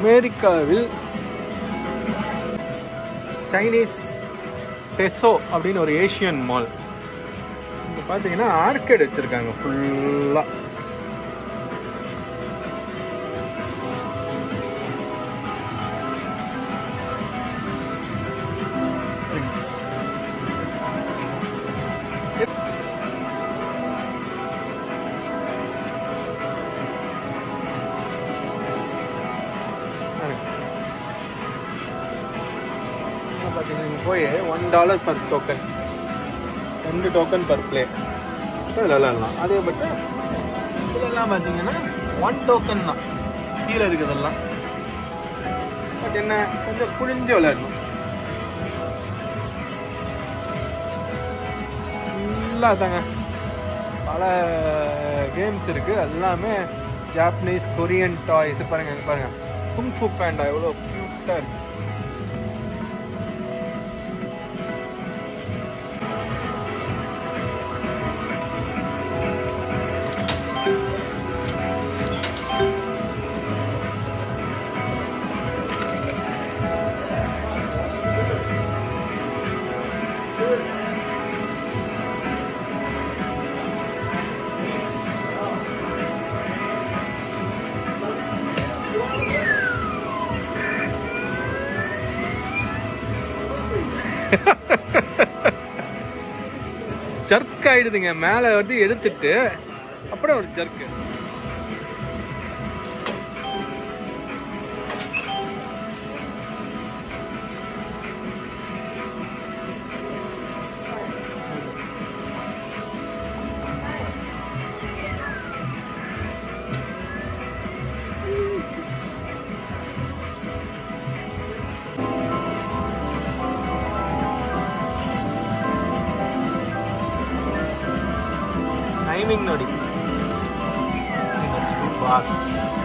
அமெரிக்காவில் சைனீஸ் டெசோ அப்படின்னு ஒரு ஏஷியன் மால் இங்க பார்த்தீங்கன்னா ஆர்கேட் வச்சிருக்காங்க ஃபுல்லாக பார்த்தீங்கன்னா இங்கே போய் ஒன் டாலர் பர் டோக்கன் ரெண்டு டோக்கன் பர் பிளே இதில் விளையாடலாம் அதே பட்டு இதெல்லாம் பார்த்தீங்கன்னா ஒன் டோக்கன் தான் கீழே இருக்குதெல்லாம் பட் என்ன கொஞ்சம் புழிஞ்சு விளையாடணும் ஃபுல்லாக தாங்க பல கேம்ஸ் இருக்குது எல்லாமே ஜாப்பனீஸ் கொரியன் டாய்ஸ் பாருங்க இங்க பாருங்க குங்ஃபு பேண்டா எவ்வளோ க்யூட்டாக இருக்கு ஜர்க் ஆயிடுதுங்க மேலே வந்து எடுத்துட்டு அப்புறம் ஒரு ஜர்க்கு டைமிங் நோடி Next to park.